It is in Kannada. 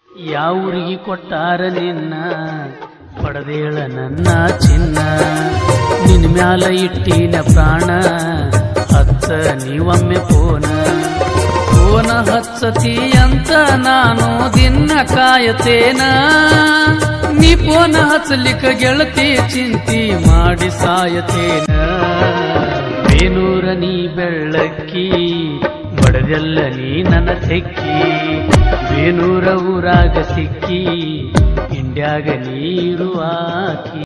ಯಾವೂರಿಗೆ ಕೊಟ್ಟಾರ ನಿನ್ನ ಪಡೆದೇಳ ನನ್ನ ಚಿನ್ನ ನಿನ್ ಮ್ಯಾಲ ಇಟ್ಟಿನ ಪ್ರಾಣ ಹಚ್ಚ ನೀವೊಮ್ಮೆ ಫೋನ ಫೋನ ಹಚ್ಚತಿ ಅಂತ ನಾನು ದಿನ ಕಾಯತೇನ ನೀ ಫೋನ ಹಚ್ಚಲಿಕ್ಕ ಗೆಳತಿ ಚಿಂತಿ ಮಾಡಿ ಸಾಯತೇನ ಬೇನೂರ ನೀ ಬೆಳ್ಳಕ್ಕಿ ಬಡದೆಲ್ಲ ನೀ ನನ್ನ ತೆಕ್ಕಿ ಬೇನೂರ ಊರಾಗ ಸಿಕ್ಕಿ ಇಂಡ್ಯಾಗ ನೀರು ಹಾಕಿ